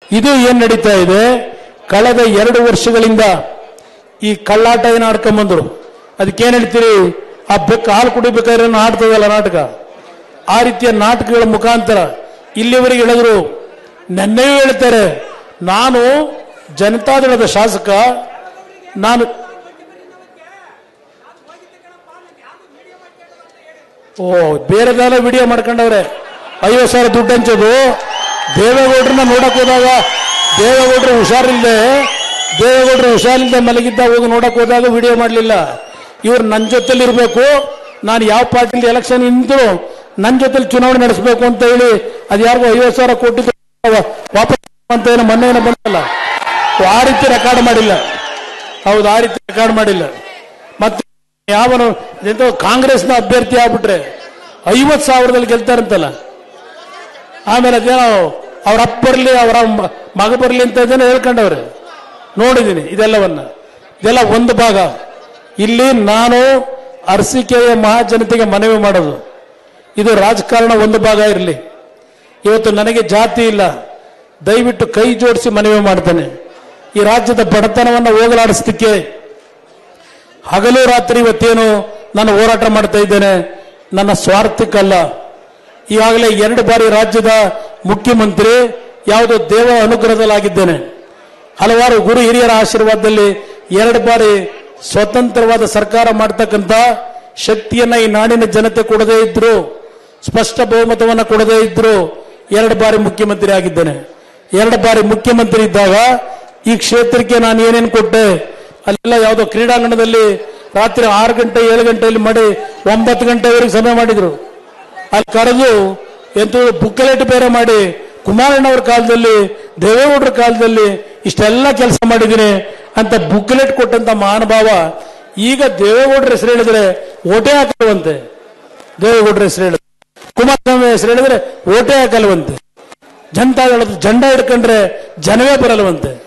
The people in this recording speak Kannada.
ಇದು ಏನ್ ನಡೀತಾ ಇದೆ ಕಳೆದ ಎರಡು ವರ್ಷಗಳಿಂದ ಈ ಕಳ್ಳಾಟ ಏನು ಆಡ್ಕೊಂಬಂದ್ರು ಅದಕ್ಕೇನ್ ಹೇಳ್ತೀರಿ ಆ ಬೆಕ್ಕ ಹಾಲು ಕುಡಿಬೇಕಾದ್ರೆ ಏನೋ ಆಡ್ತದಲ್ಲ ನಾಟಕ ಆ ರೀತಿಯ ನಾಟಕಗಳ ಮುಖಾಂತರ ಇಲ್ಲಿವರೆಗೆ ಹೇಳಿದ್ರು ನೆನ್ನೆಯೂ ಹೇಳ್ತಾರೆ ನಾನು ಜನತಾದಳದ ಶಾಸಕ ನಾನು ಓ ಬೇರೆದೆಲ್ಲ ವಿಡಿಯೋ ಮಾಡ್ಕೊಂಡವ್ರೆ ಐವತ್ತು ಸಾವಿರ ದುಡ್ಡು ಹಂಚೋದು ದೇವೇಗೌಡರನ್ನ ನೋಡಕ್ ಹೋದಾಗ ದೇವೇಗೌಡರು ಹುಷಾರಿಲ್ದೆ ದೇವೇಗೌಡರು ಹುಷಾರಿಲ್ದೆ ಮಲಗಿದ್ದ ಹೋಗಿ ನೋಡಕ್ ಹೋದಾಗ ವಿಡಿಯೋ ಮಾಡಲಿಲ್ಲ ಇವ್ರು ನನ್ನ ಜೊತೆಲಿ ಇರಬೇಕು ನಾನು ಯಾವ ಪಾರ್ಟಿಲಿ ಎಲೆಕ್ಷನ್ ನಿಂತು ನನ್ನ ಜೊತೆಲಿ ಚುನಾವಣೆ ನಡೆಸಬೇಕು ಅಂತ ಹೇಳಿ ಅದು ಯಾರಿಗೂ ಐವತ್ತು ಸಾವಿರ ಕೋಟಿ ವಾಪಸ್ ಅಂತ ಏನೋ ಮೊನ್ನೆ ಏನೋ ಬಂದಲ್ಲ ಆ ರೀತಿ ರೆಕಾರ್ಡ್ ಮಾಡಿಲ್ಲ ಹೌದು ಆ ರೀತಿ ರೆಕಾರ್ಡ್ ಮಾಡಿಲ್ಲ ಮತ್ತೆ ಯಾವನು ಎಂತ ಕಾಂಗ್ರೆಸ್ನ ಅಭ್ಯರ್ಥಿ ಆಗ್ಬಿಟ್ರೆ ಐವತ್ ಸಾವಿರದಲ್ಲಿ ಗೆಲ್ತಾರಂತಲ್ಲ ಆಮೇಲೆ ಅದೇನೋ ಅವ್ರ ಅಪ್ಪ ಬರ್ಲಿ ಅವರ ಮ- ಮಗ ಬರ್ಲಿ ಅಂತ ಇದೇನೋ ಹೇಳ್ಕೊಂಡವ್ರೆ ನೋಡಿದ್ದೀನಿ ಇದೆಲ್ಲವನ್ನ ಇದೆಲ್ಲ ಒಂದು ಭಾಗ ಇಲ್ಲಿ ನಾನು ಅರಸಿಕೆಯ ಮಹಾಜನತೆಗೆ ಮನವಿ ಮಾಡೋದು ಇದು ರಾಜಕಾರಣ ಒಂದು ಭಾಗ ಇರಲಿ ಇವತ್ತು ನನಗೆ ಜಾತಿ ಇಲ್ಲ ದಯವಿಟ್ಟು ಕೈ ಜೋಡಿಸಿ ಮನವಿ ಮಾಡ್ತೇನೆ ಈ ರಾಜ್ಯದ ಬಡತನವನ್ನು ಹೋಗಲಾಡಿಸಲಿಕ್ಕೆ ಹಗಲು ರಾತ್ರಿ ಇವತ್ತೇನು ನಾನು ಹೋರಾಟ ಮಾಡ್ತಾ ಇದ್ದೇನೆ ನನ್ನ ಸ್ವಾರ್ಥಕ್ಕಲ್ಲ ಈಗಾಗಲೇ ಎರಡು ಬಾರಿ ರಾಜ್ಯದ ಮುಖ್ಯಮಂತ್ರಿ ಯಾವುದೋ ದೇವ ಅನುಗ್ರಹದಲ್ಲಾಗಿದ್ದೇನೆ ಹಲವಾರು ಗುರು ಹಿರಿಯರ ಆಶೀರ್ವಾದದಲ್ಲಿ ಎರಡು ಬಾರಿ ಸ್ವತಂತ್ರವಾದ ಸರ್ಕಾರ ಮಾಡ್ತಕ್ಕಂಥ ಶಕ್ತಿಯನ್ನ ಈ ನಾಡಿನ ಜನತೆ ಕೊಡದೇ ಇದ್ರು ಸ್ಪಷ್ಟ ಬಹುಮತವನ್ನ ಕೊಡದೇ ಇದ್ರು ಎರಡು ಬಾರಿ ಮುಖ್ಯಮಂತ್ರಿ ಆಗಿದ್ದೇನೆ ಎರಡು ಬಾರಿ ಮುಖ್ಯಮಂತ್ರಿ ಇದ್ದಾಗ ಈ ಕ್ಷೇತ್ರಕ್ಕೆ ನಾನು ಏನೇನು ಕೊಟ್ಟೆ ಅಲ್ಲೆಲ್ಲ ಯಾವುದೋ ಕ್ರೀಡಾಂಗಣದಲ್ಲಿ ರಾತ್ರಿ ಆರು ಗಂಟೆ ಏಳು ಗಂಟೆಯಲ್ಲಿ ಮಾಡಿ ಒಂಬತ್ತು ಗಂಟೆವರೆಗೆ ಸಮಯ ಮಾಡಿದ್ರು ಅಲ್ಲಿ ಕರೆದು ಎಂತೂ ಬುಕ್ಕಲೆಟ್ ಬೇರೆ ಮಾಡಿ ಕುಮಾರಣ್ಣವ್ರ ಕಾಲದಲ್ಲಿ ದೇವೇಗೌಡರ ಕಾಲದಲ್ಲಿ ಇಷ್ಟೆಲ್ಲ ಕೆಲಸ ಮಾಡಿದ್ದೀನಿ ಅಂತ ಬುಕ್ಲೆಟ್ ಕೊಟ್ಟಂತ ಮಹಾನುಭಾವ ಈಗ ದೇವೇಗೌಡರ ಹೆಸರು ಹೇಳಿದ್ರೆ ಓಟೆ ಹಾಕಲ್ವಂತೆ ದೇವೇಗೌಡರ ಹೆಸರು ಹೇಳಿದ್ರೆ ಕುಮಾರಸ್ವಾಮಿ ಹೆಸರು ಹೇಳಿದ್ರೆ ಓಟೆ ಹಾಕಲ್ವಂತೆ ಜನತಾದಳದ ಜಂಡ ಹಿಡ್ಕೊಂಡ್ರೆ ಜನವೇ ಬರಲ್ವಂತೆ